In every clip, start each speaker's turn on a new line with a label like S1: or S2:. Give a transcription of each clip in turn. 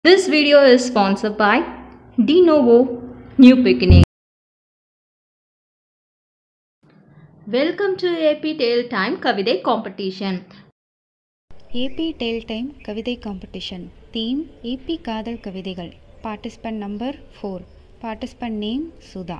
S1: This video is sponsored by De Novo New Beginning. Welcome to AP Tale Time கவிதை competition
S2: AP tale time கவிதை competition theme AP காதல் கவிதைகள் participant number four participant name Sudha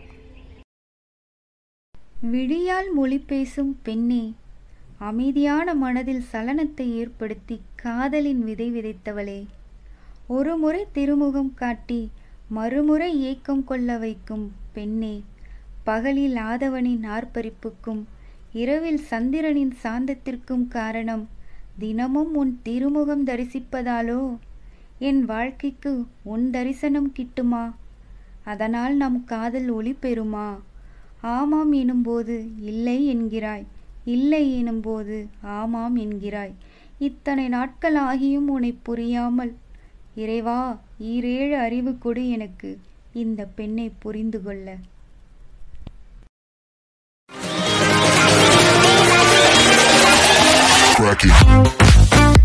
S2: விழியால் மொழி பேசும் பெண்ணே அமைதியான மனதில் சலனத்தை ஏற்படுத்தி காதலின் விதை விதைத்தவளே ஒரு முறை திருமுகம் காட்டி மறுமுறை ஏக்கம் கொள்ள வைக்கும் பெண்ணே பகலில் ஆதவனின் ஆர்ப்பரிப்புக்கும் இரவில் சந்திரனின் சாந்தத்திற்கும் காரணம் தினமும் உன் திருமுகம் தரிசிப்பதாலோ என் வாழ்க்கைக்கு உன் தரிசனம் கிட்டுமா அதனால் நம் காதல் ஒளி பெறுமா ஆமாம் எனும்போது இல்லை என்கிறாய் இல்லை எனும்போது ஆமாம் என்கிறாய் இத்தனை நாட்கள் ஆகியும் உன்னை புரியாமல் இறைவா ஈரேழு அறிவு கொடு எனக்கு இந்த பெண்ணை புரிந்து கொள்ள
S3: Crack it.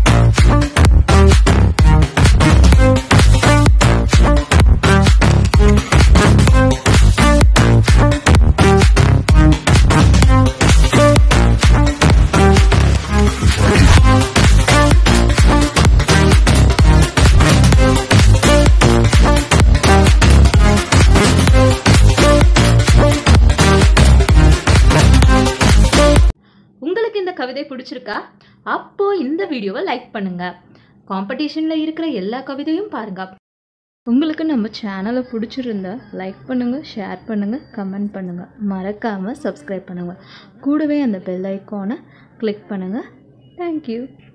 S1: உங்களுக்கு இந்த கவிதை பிடிச்சிருக்கா அப்போ இந்த வீடியோவை லைக் பண்ணுங்க காம்படிஷனில் இருக்கிற எல்லா கவிதையும் பாருங்க உங்களுக்கு நம்ம சேனலை பிடிச்சிருந்தா லைக் பண்ணுங்கள் ஷேர் பண்ணுங்கள் கமெண்ட் பண்ணுங்கள் மறக்காமல் சப்ஸ்கிரைப் பண்ணுங்கள் கூடவே அந்த பெல் ஐக்கானை கிளிக் பண்ணுங்கள் தேங்க்யூ